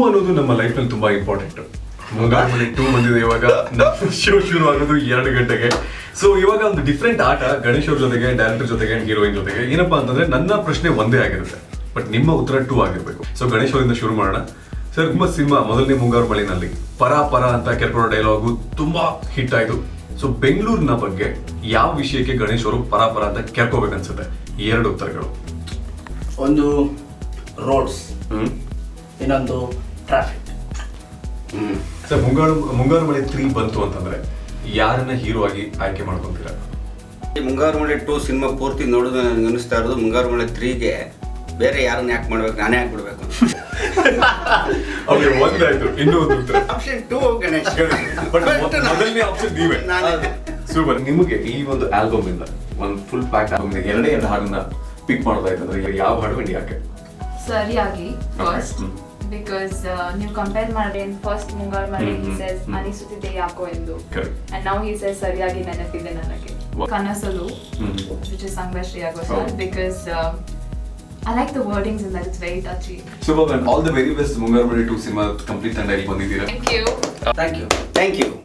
ಅನ್ನೋದು ನಮ್ಮ ಲೈಫ್ ನಲ್ಲಿ ತುಂಬಾ ಇಂಪಾರ್ಟೆಂಟ್ ಮುಂಗಾರು ಮಳೆ ಟೂ ಬಂದಿದೆ ಇವಾಗ ಶೋ ಶುರು ಆಗೋದು ಎರಡು ಗಂಟೆಗೆ ಸೊ ಇವಾಗ ಒಂದು ಡಿಫ್ರೆಂಟ್ ಆಟ ಗಣೇಶ್ ಅವ್ರ ಜೊತೆಗೆ ಡೈರೆಕ್ಟರ್ ಜೊತೆಗೆ ಹೀರೋಯಿನ್ ಜೊತೆಗೆ ಏನಪ್ಪಾ ಅಂತಂದ್ರೆ ನನ್ನ ಪ್ರಶ್ನೆ ಒಂದೇ ಆಗಿರುತ್ತೆ ಬಟ್ ನಿಮ್ಮ ಉತ್ತರ ಟೂ ಆಗಿರ್ಬೇಕು ಸೊ ಗಣೇಶ್ ಅವರಿಂದ ಶುರು ಮಾಡೋಣ ಸರ್ ನಿಮ್ಮ ಸಿನಿಮಾ ಮೊದಲನೇ ಮುಂಗಾರು ಮಳೆನಲ್ಲಿ ಪರ ಪರ ಅಂತ ಕೆರ್ಕೊಳ್ಳೋ ಡೈಲಾಗು ತುಂಬಾ ಹಿಟ್ ಆಯ್ತು ಸೊ ಬೆಂಗಳೂರಿನ ಬಗ್ಗೆ ಯಾವ ವಿಷಯಕ್ಕೆ ಗಣೇಶ್ ಅವರು ಪರ ಪರ ಅಂತ ಕೆರ್ಕೋಬೇಕನ್ಸುತ್ತೆ ಈ ಎರಡು ಉತ್ತರಗಳು ಒಂದು ರೋಡ್ಸ್ ಹ್ಮ್ ಇನ್ನೊಂದು ಟ್ರಾಫಿಕ್ ಸರ್ ಮುಂಗಾರು ಮುಂಗಾರು ಮಳೆ ತ್ರೀ ಬಂತು ಅಂತಂದ್ರೆ ಯಾರನ್ನ ಹೀರೋ ಆಗಿ ಆಯ್ಕೆ ಮಾಡ್ಕೊಂತೀರಾ ಈ ಮುಂಗಾರು ಮಳೆ ಟೂ ಸಿನಿಮಾ ಪೂರ್ತಿ ನೋಡಿದ್ರೆ ನನಗೆ ಅನಿಸ್ತಾ ಇರೋದು ಮುಂಗಾರು ಮಳೆ ತ್ರೀಗೆ ಬೇರೆ ಯಾರನ್ನ ಯಾಕೆ ಮಾಡ್ಬೇಕು ನಾನೇ ಹಾಕ್ಬಿಡ್ಬೇಕು ಅವ್ರಿಗೆ ಒಂದಾಯ್ತು ಇನ್ನೂ ಒಂದು ಉತ್ತರ ಆಪ್ಷನ್ ಟೂ ಗಣೇಶ್ ಬಟ್ ಮೊದಲನೇ ಆಪ್ಷನ್ ನೀವೇ ನಾನೇ. ಸೂಪರ್ ನಿಮಗೆ ಈ ಒಂದು ಆಲ್ಬಮ್ ಇಂದ ಒಂದು ಫುಲ್ ಪ್ಯಾಕ್ ಆಲ್ಬಮ್ ಎರಡೇ ಎರಡು ಹಾಡನ್ನ ಪಿಕ್ ಮಾಡ್ತಾ ಇತ್ತಂದ್ರೆ ಯಾವ ಹಾಡು and ಯಾಕೆ ಸರಿಯಾಗಿ Okay. First hmm. ಬಿಕಾಸ್ ನೀವು ಕಂಪೇರ್ ಮಾಡಿದ್ರೆ first Mungaru Male hmm, he hmm, says ಹ್ಮ್. ಅನಿಸುತ್ತಿದೆ ಯಾಕೋ ಎಂದು Correct. And now he says ಸರಿಯಾಗಿ ನೆನಪಿದೆ ನನಗೆ Wow. ಕನಸಲು hmm. which is sung by Shreya Oh. Ghoshal because um, I like the wordings in that it's very touchy super all the very best Mungaru Male to cinema complete ತಂಡ ಇಲ್ಲಿ ಬಂದಿದ್ದೀರಾ thank you thank you thank you